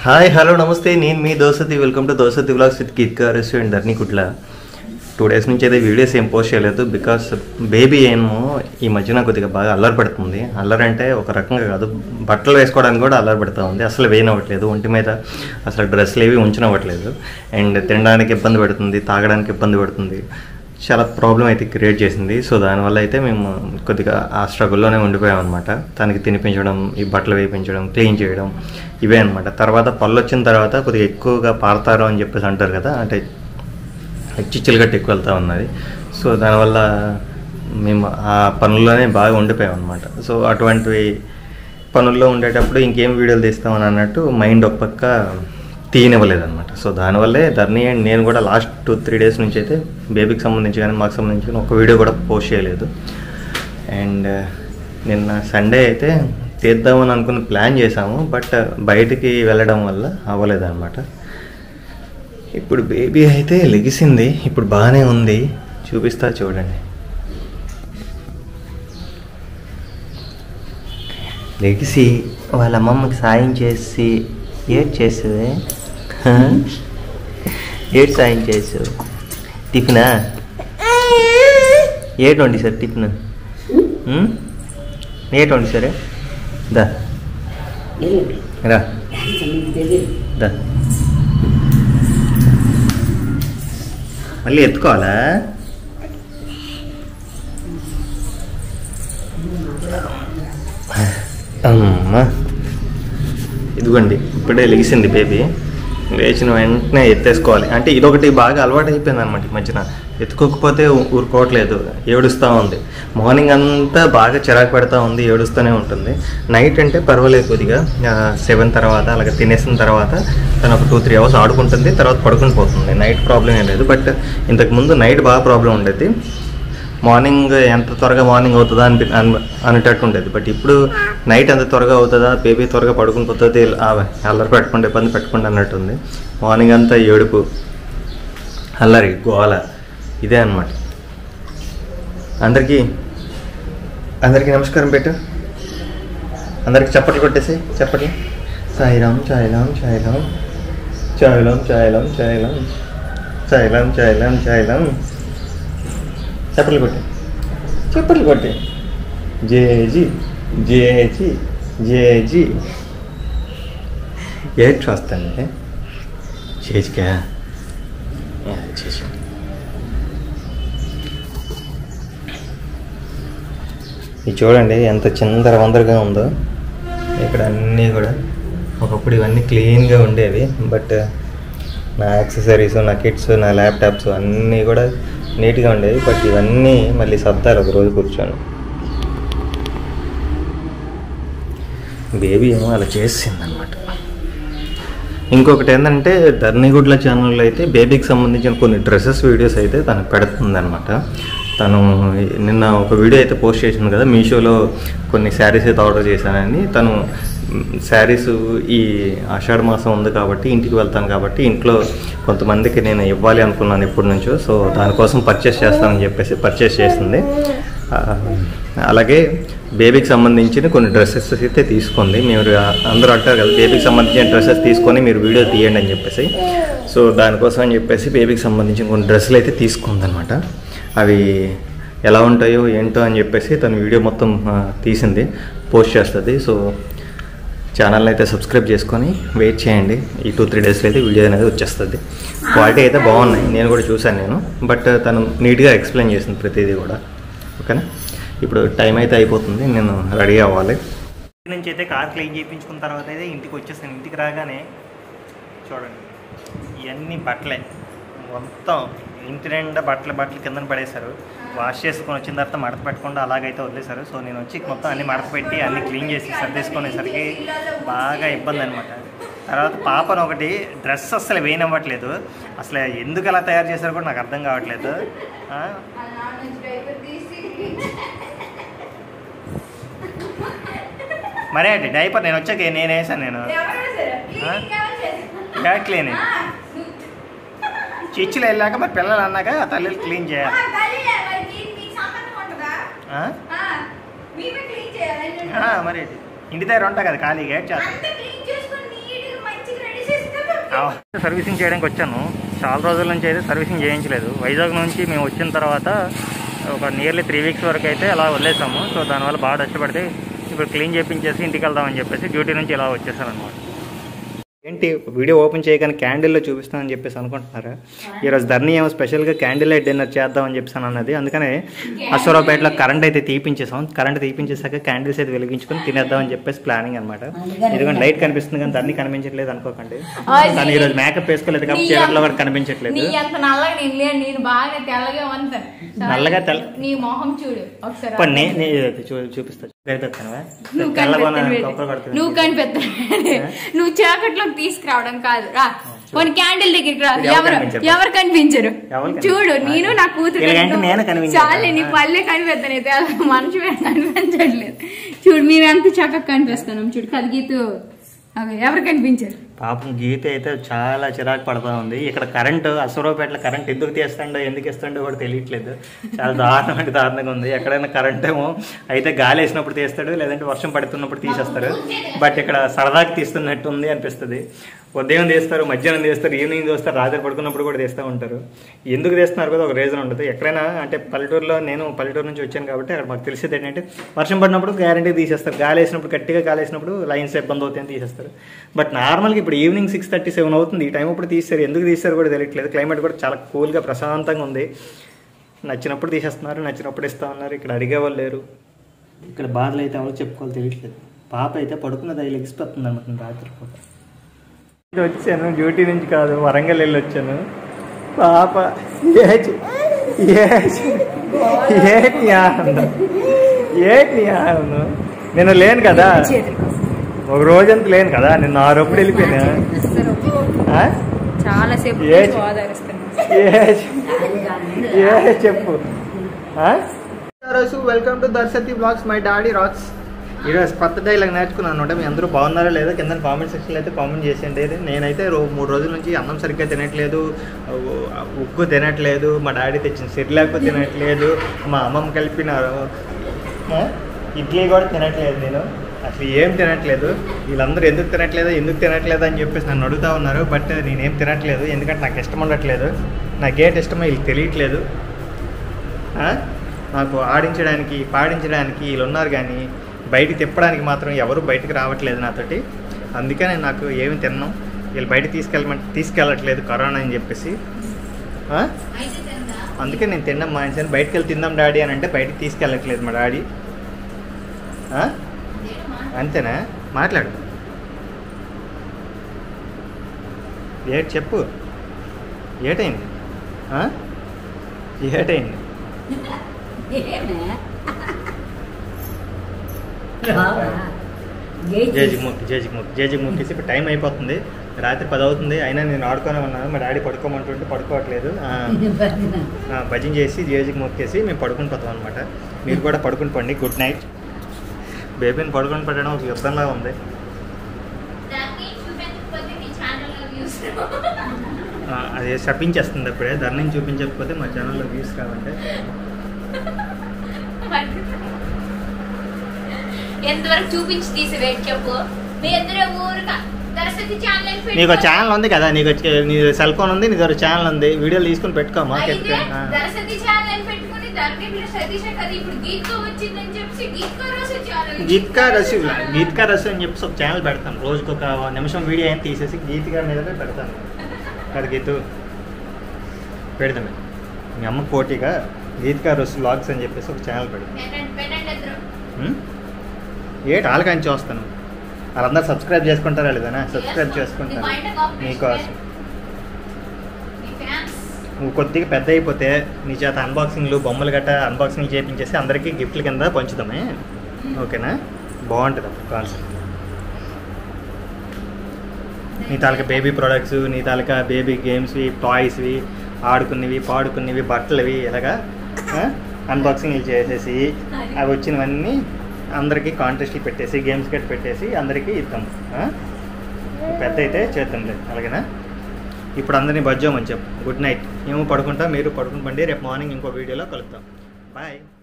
Hi hello namaste నేను మీ దోసతి వెల్కమ్ టు దోసతి వ్లాగ్స్ విత్ కిత్కా రెస్టారెంట్ ధర్నికుట్ల టూ డేస్ నుంచి అయితే వీడియోస్ ఏం పోస్ట్ చేయలేదు బికాస్ బేబీ ఏమో ఈ మధ్యన కొద్దిగా బాగా అల్లరి పెడుతుంది అల్లరి అంటే ఒక రకంగా కాదు బట్టలు వేసుకోవడానికి కూడా అల్లరి పెడతా ఉంది అసలు వేయనవ్వట్లేదు ఒంటి మీద అసలు డ్రెస్సులు ఏవి ఉంచనవ్వట్లేదు అండ్ తినడానికి ఇబ్బంది పెడుతుంది తాగడానికి ఇబ్బంది పెడుతుంది చాలా ప్రాబ్లం అయితే క్రియేట్ చేసింది సో దానివల్ల అయితే మేము కొద్దిగా ఆ స్ట్రగుల్లోనే ఉండిపోయాం అనమాట తనకి తినిపించడం ఈ బట్టలు వేయించడం క్లీన్ చేయడం ఇవే అనమాట తర్వాత పళ్ళు వచ్చిన తర్వాత కొద్దిగా ఎక్కువగా పారతారు అని చెప్పేసి అంటారు కదా అంటే చిచ్చులు గట్టి ఎక్కువ వెళ్తూ ఉన్నది సో దానివల్ల మేము ఆ పనుల్లోనే బాగా ఉండిపోయాం అనమాట సో అటువంటి పనుల్లో ఉండేటప్పుడు ఇంకేం వీడియోలు తీస్తామని అన్నట్టు మైండ్ ఒక పక్క తీయనివ్వలేదన్నమాట సో దానివల్లే ధర్ని అండ్ నేను కూడా లాస్ట్ టూ త్రీ డేస్ నుంచి అయితే బేబీకి సంబంధించి కానీ మాకు సంబంధించి కానీ ఒక వీడియో కూడా పోస్ట్ చేయలేదు అండ్ నిన్న సండే అయితే తీద్దామని అనుకుని ప్లాన్ చేసాము బట్ బయటికి వెళ్ళడం వల్ల అవ్వలేదన్నమాట ఇప్పుడు బేబీ అయితే లెగిసింది ఇప్పుడు బాగానే ఉంది చూపిస్తా చూడండి లెగిసి వాళ్ళ అమ్మమ్మకి సాయం చేసి ఏడ్ చేస్తుంది ఏడ్ సాయం చేసావు టిఫినా ఏటి వండి సార్ టిఫిన్ ఏటి వండి సరే దా రా దా మళ్ళీ ఎత్తుకోవాలా అమ్మా ఇదిగోండి ఇప్పుడే లెగిసింది బేబీ లేచిన వెంటనే ఎత్తేసుకోవాలి అంటే ఇదొకటి బాగా అలవాటు అయిపోయింది అనమాట ఈ మధ్యన ఎత్తుకోకపోతే ఊ- ఊరుకోవట్లేదు ఏడుస్తూ ఉంది మార్నింగ్ అంతా బాగా చిరాకు పెడతా ఉంది ఏడుస్తూనే ఉంటుంది నైట్ అంటే పర్వాలేదు కొద్దిగా సెవెన్ తర్వాత అలాగే తినేసిన తర్వాత తను ఒక టూ త్రీ అవర్స్ ఆడుకుంటుంది తర్వాత పడుకుని పోతుంది నైట్ ప్రాబ్లం ఏం లేదు బట్ ఇంతకు ముందు నైట్ బాగా ప్రాబ్లం ఉండేది మార్నింగ్ ఎంత త్వరగా మార్నింగ్ అవుతుందా అని అన్- అనేటట్టు ఉండేది బట్ ఇప్పుడు నైట్ ఎంత త్వరగా అవుతుందా బేబీ త్వరగా పడుకుని పోతుంది ఆ, అల్లరి పెట్టకుండా ఇబ్బంది పెట్టకుండా అన్నట్టుంది మార్నింగ్ అంతా ఏడుపు అల్లరి గోల ఇదే అన్నమాట అందరికీ అందరికీ నమస్కారం పెట్టు అందరికి చప్పట్లు కొట్టేసి చప్పట్లు సాయిరామ్ సాయిరామ్ సాయిరామ్ చాయిలాం చాయిలాం చాయిలాం చాయిలాం చాయిలాం చాయిలాం చప్పట్లు కొట్టే చప్పట్లు కొట్టే జేజీ జేజీ జేజీ ఏడ్ చూస్తాను చేజికా చేసి ఇది చూడండి ఎంత చిందర వందరగా ఉందో ఇక్కడ అన్నీ కూడా ఒకప్పుడు ఇవన్నీ క్లీన్గా ఉండేవి బట్ నా యాక్సెసరీస్ నా కిట్స్ నా ల్యాప్టాప్స్ అన్నీ కూడా నీట్గా ఉండేవి బట్ ఇవన్నీ మళ్ళీ సర్దాలి ఒక రోజు కూర్చొని బేబీ ఏమో అలా చేసింది అనమాట ఇంకొకటి ఏంటంటే ధర్నిగుడ్ల ఛానల్లో అయితే బేబీకి సంబంధించిన కొన్ని డ్రెస్సెస్ వీడియోస్ అయితే తను పెడుతుంది అనమాట తను నిన్న ఒక వీడియో అయితే పోస్ట్ చేసింది కదా మీషోలో కొన్ని శారీస్ అయితే ఆర్డర్ చేశానని తను శారీస్ ఈ ఆషాఢ మాసం ఉంది కాబట్టి ఇంటికి వెళ్తాను కాబట్టి ఇంట్లో కొంతమందికి నేను ఇవ్వాలి అనుకున్నాను ఎప్పటి నుంచో సో దానికోసం పర్చేస్ చేస్తానని చెప్పేసి పర్చేస్ చేసింది ఆ, అలాగే బేబీకి సంబంధించిన కొన్ని డ్రెస్సెస్ అయితే తీసుకుంది మీరు అందరూ అంటారు కదా బేబీకి సంబంధించిన డ్రెస్సెస్ తీసుకొని మీరు వీడియో తీయండి అని చెప్పేసి సో దానికోసం అని చెప్పేసి బేబీకి సంబంధించిన కొన్ని డ్రెస్సులు అయితే తీసుకుందనమాట అవి ఎలా ఉంటాయో ఏంటో అని చెప్పేసి తను వీడియో మొత్తం ఆ, తీసింది పోస్ట్ చేస్తుంది సో ఛానల్ని అయితే సబ్స్క్రైబ్ చేసుకొని వెయిట్ చేయండి ఈ టూ త్రీ డేస్లో అయితే వీడియో అనేది వచ్చేస్తుంది క్వాలిటీ అయితే బాగున్నాయి నేను కూడా చూశాను నేను బట్ తను నీట్గా ఎక్స్ప్లెయిన్ చేసింది ప్రతిదీ కూడా ఓకేనా ఇప్పుడు టైం అయితే అయిపోతుంది నేను రెడీ అవ్వాలి నుంచి అయితే కార్ క్లీన్ చేయించుకున్న తర్వాత అయితే ఇంటికి వచ్చేసాను ఇంటికి రాగానే చూడండి ఇవన్నీ బట్టలే మొత్తం ఇంటి నిండా బట్టలు బట్టలు కిందన పడేశారు వాష్ చేసుకొని వచ్చిన తర్వాత మడత పెట్టకుండా అలాగైతే వదిలేశారు సో నేను వచ్చి మొత్తం అన్ని మడత పెట్టి అన్ని క్లీన్ చేసి సర్దేసుకునేసరికి బాగా ఇబ్బంది అనమాట తర్వాత పాపను ఒకటి డ్రెస్ అసలు వేయనివ్వట్లేదు అసలు ఎందుకు అలా తయారు చేశారో కూడా నాకు అర్థం కావట్లేదు ఆ, మరే అండి డైపర్ నేను వచ్చాక నేను వేసాను నేను బ్యాగ్ క్లీన్ చిచ్చులు వెళ్ళాక మరి పిల్లలు అన్నాక తల్లిని క్లీన్ చేయాలి ఆ? ఆ, మరి ఇంటి దగ్గర ఉంటా కదా ఖాళీగా ఏడ్ చేస్తాను అంతా క్లీన్ చేసుకొని నీట్గా మంచిగా రెడీ సర్వీసింగ్ చేయడానికి వచ్చాను చాలా రోజుల నుంచి అయితే సర్వీసింగ్ చేయించలేదు వైజాగ్ నుంచి మేము వచ్చిన తర్వాత ఒక నియర్లీ త్రీ వీక్స్ వరకు అయితే అలా వదిలేసాము సో దానివల్ల బాగా కష్టపడితే ఇప్పుడు క్లీన్ చేయించేసి ఇంటికి వెళ్దామని చెప్పేసి డ్యూటీ నుంచి ఇలా వచ్చేసాను అనమాట ఏంటి వీడియో ఓపెన్ చేయగానే క్యాండిల్లో చూపిస్తానని చెప్పేసి అనుకుంటున్నారా ఈరోజు ధర్ని ఏమో స్పెషల్గా క్యాండిల్ లైట్ డిన్నర్ చేద్దామని చెప్పేసి అన్నది అందుకనే అశ్వరావుపేటలో కరెంట్ అయితే తీపించేసాం కరెంట్ తీపించేసాక క్యాండిల్స్ అయితే వెలిగించుకొని తినేద్దామని చెప్పేసి ప్లానింగ్ అనమాట ఎందుకంటే లైట్ కనిపిస్తుంది కానీ ధర్ని కనిపించట్లేదు అనుకోకండి కానీ ఈరోజు మేకప్ వేసుకోలేదు కాబట్టి చీరట్లో కూడా కనిపించట్లేదు నీ అంత నల్లగా నేను లేను నేను బాగా తెల్లగా ఉంటాను నల్లగా తెల్ల నీ మొహం చూడు ఒకసారి ఇప్పుడు నే నే- చూ- చూపిస్తా కనిపెడతానువా? నువ్వు తెల్లగా కనిపెత్తను కొబ్బరి కొడుతుంది. నువ్వు కనిపెత్తను నువ్వు చీకట్లోకి తీసుకురావడం కాదు రా కొన్ని క్యాండిల్ దగ్గరికి రా ఎవరు ఎవరు కనిపించరు? ఎవరు కనిపించరు ఎవరు కనిపించరు? చూడు నేను నా కూతురు ఇలాగంటే నువ్వు- నేను కనిపించను. చాలే నీ పల్లె కనిపెత్తాను అయితే మనిషి మీద కనిపించట్లేదు చూడు మేము ఎంత చక్కగా కనిపిస్తున్నాం చూడు కలిగితూ అవి ఎవరు కనిపించారు పాపం గీత అయితే చాలా చిరాకు పడతా ఉంది ఇక్కడ కరెంటు అసూరావుపేటలో కరెంట్ ఎందుకు తీస్తాడో ఎందుకు ఇస్తాడో కూడా తెలియట్లేదు చాలా దారుణం అంటే దారుణంగా ఉంది ఎక్కడైనా కరెంట్ ఏమో అయితే గాలి వేసినప్పుడు తీస్తాడు లేదంటే వర్షం పడుతున్నప్పుడు తీసేస్తారు బట్ ఇక్కడ సరదాకి తీస్తున్నట్టు ఉంది అనిపిస్తుంది ఉదయం తీస్తారు మధ్యాహ్నం తీస్తారు ఈవినింగ్ చూస్తారు రాత్రి పడుకున్నప్పుడు కూడా తీస్తూ ఉంటారు ఎందుకు తీస్తున్నారు కదా ఒక రీజన్ ఉంటుంది ఎక్కడైనా అంటే పల్లెటూరులో నేను పల్లెటూరు నుంచి వచ్చాను కాబట్టి అక్కడ మాకు తెలిసేది ఏంటంటే వర్షం పడినప్పుడు గ్యారంటీ తీసేస్తారు గాలి వేసినప్పుడు గట్టిగా గాలి వేసినప్పుడు లైన్స్ ఇబ్బంది అవుతాయని తీసేస్తారు బట్ నార్మల్గా ఇప్పుడు ఈవినింగ్ సిక్స్ థర్టీ సెవెన్ అవుతుంది ఈ టైం అప్పుడు తీస్తారు ఎందుకు తీస్తారు కూడా తెలియట్లేదు క్లైమేట్ కూడా చాలా కూల్గా ప్రశాంతంగా ఉంది నచ్చినప్పుడు తీసేస్తున్నారు నచ్చినప్పుడు ఇస్తా ఉన్నారు ఇక్కడ అడిగేవాళ్ళు లేరు ఇక్కడ బాధలు అయితే ఎవరు చెప్పుకోవాలి తెలియట్లేదు పాప అయితే పడుకున్నది అవి లెగిసిపోతుంది అనమాట రాత్రి పూట ఇది వచ్చాను డ్యూటీ నుంచి కాదు వరంగల్ వెళ్ళి వచ్చాను పాప ఏటి ఏటి ఏటి ఆనందం ఏటి ఆనందం నేను లేను కదా ఒక రోజంతా లేను కదా నేను ఆరప్పుడు వెళ్ళిపోయినా ఆ? చాలా సేపు ఏ- ఆధారిస్తున్నాను ఏ ఏ చెప్పు వెల్కమ్ టు దర్శతి బ్లాగ్స్ మై డాడీ రాక్స్ ఈరోజు కొత్త డైలాగ్ నేర్చుకున్నాను అనమాట మీ అందరూ బాగున్నారా లేదా కింద కామెంట్ సెక్షన్లో అయితే కామెంట్ చేసేయండి నేనైతే రో మూడు రోజుల నుంచి అన్నం సరిగ్గా తినట్లేదు ఉ- ఉగ్గు తినట్లేదు మా డాడీ తెచ్చిన సిరిలాకు తినట్లేదు మా అమ్మమ్మ కలిపిన ఆ, ఇడ్లీ కూడా తినట్లేదు నేను అసలు ఏం తినట్లేదు వీళ్ళందరూ ఎందుకు తినట్లేదు ఎందుకు తినట్లేదు అని చెప్పేసి నన్ను అడుగుతా ఉన్నారు బట్ నేనేం తినట్లేదు ఎందుకంటే నాకు ఇష్టం ఉండట్లేదు నాకేంటి ఇష్టమో వీళ్ళకి తెలియట్లేదు ఆ? నాకు ఆడించడానికి పాడించడానికి వీళ్ళు ఉన్నారు కానీ బయటికి తిప్పడానికి మాత్రం ఎవరు బయటికి రావట్లేదు నాతోటి అందుకనే నాకు ఏమి తిన్నాం వీళ్ళు బయట తీసుకెళ్ళమంటే తీసుకెళ్ళట్లేదు కరోనా అని చెప్పేసి ఆ? అందుకే నేను తిన్నాం మానేసాను బయటికి వెళ్ళి తిందాం డాడీ అని అంటే బయటికి తీసుకెళ్ళట్లేదు మా డాడీ ఆ? అంతేనా మాట్లాడు ఏటి చెప్పు ఏటైంది ఆ? ఏటైంది జేజికి మొక్కి జేజికి మొక్కి జేజికి మొక్కేసి ఇప్పుడు టైం అయిపోతుంది రాత్రి పది అవుతుంది అయినా నేను ఆడుకొని ఉన్నాను మా డాడీ పడుకోమంటుంటే పడుకోవట్లేదు ఆ, ఆ, భజన చేసి జేజికి మొక్కేసి మేము పడుకుని పోతాం అనమాట మీరు కూడా పడుకుని పండి గుడ్ నైట్ బేబీని పడుకొని పెట్టడం ఒక యుద్ధంలా ఉంది ఆ, అది శపించేస్తుంది అప్పుడే ధరని చూపించకపోతే మా ఛానల్లో వ్యూస్ కావాలంటే ఎంతవరకు చూపించి తీసి వెయిట్ చెప్పు మీ ఇద్దరు ఊరుగా దర్శతి ఛానల్ నీకు ఒక ఛానల్ ఉంది కదా నీకు వచ్చి- నీ సెల్ ఫోన్ ఉంది నీకు ఒక ఛానల్ ఉంది వీడియోలు తీసుకుని పెట్టుకోమా అయితే దర్శతి ఛానల్ పెట్టుకుని దానికి మీరు సతీష్ కదా ఇప్పుడు గీత్కో వచ్చిందని చెప్పి గీత్కో రోజు ఛానల్ గీత్కా రసు గీత్కా రసు అని చెప్పేసి ఒక ఛానల్ పెడతాను రోజుకి ఒక నిమిషం వీడియో అయినా తీసేసి గీతికా మీద పెడతాను కదా గీతు పెడతాను మీ అమ్మ పోటీగా గీతికా రసు వ్లాగ్స్ అని చెప్పేసి ఒక ఛానల్ పెడతాను పెట్టండి పెట్టండి ఇద్దరు ఉం? ఏంటి వాళ్ళకని చూస్తాను వాళ్ళందరూ సబ్స్క్రైబ్ చేసుకుంటారా లేదనా సబ్స్క్రైబ్ చేసుకుంటాను నీకోసం మీ ఫ్యాన్స్ నువ్వు కొద్దిగా పెద్ద అయిపోతే నీ చేత అన్బాక్సింగ్లు బొమ్మలు గట్ట అన్బాక్సింగ్ చేయించేసి అందరికీ గిఫ్ట్ల కింద పంచుదామే ఓకేనా బాగుంటుంది అప్పుడు కాన్సెప్ట్ నీ తాలూకా బేబీ ప్రొడక్ట్స్ నీ తాలూకా బేబీ గేమ్స్వి టాయ్స్వి ఆడుకునేవి పాడుకునేవి బట్టలవి ఇలాగా అన్బాక్సింగ్లు చేసేసి అవి వచ్చినవన్నీ అందరికీ కాంటెస్ట్లు పెట్టేసి గేమ్స్ గట్టి పెట్టేసి అందరికీ ఇద్దాం ఆ? పెద్ద అయితే చేద్దాంలే అలాగేనా ఇప్పుడు అందరినీ బజ్జోమని చెప్పు గుడ్ నైట్ మేము పడుకుంటాం మీరు పడుకుని పండి రేపు మార్నింగ్ ఇంకో వీడియోలో కలుద్దాం బాయ్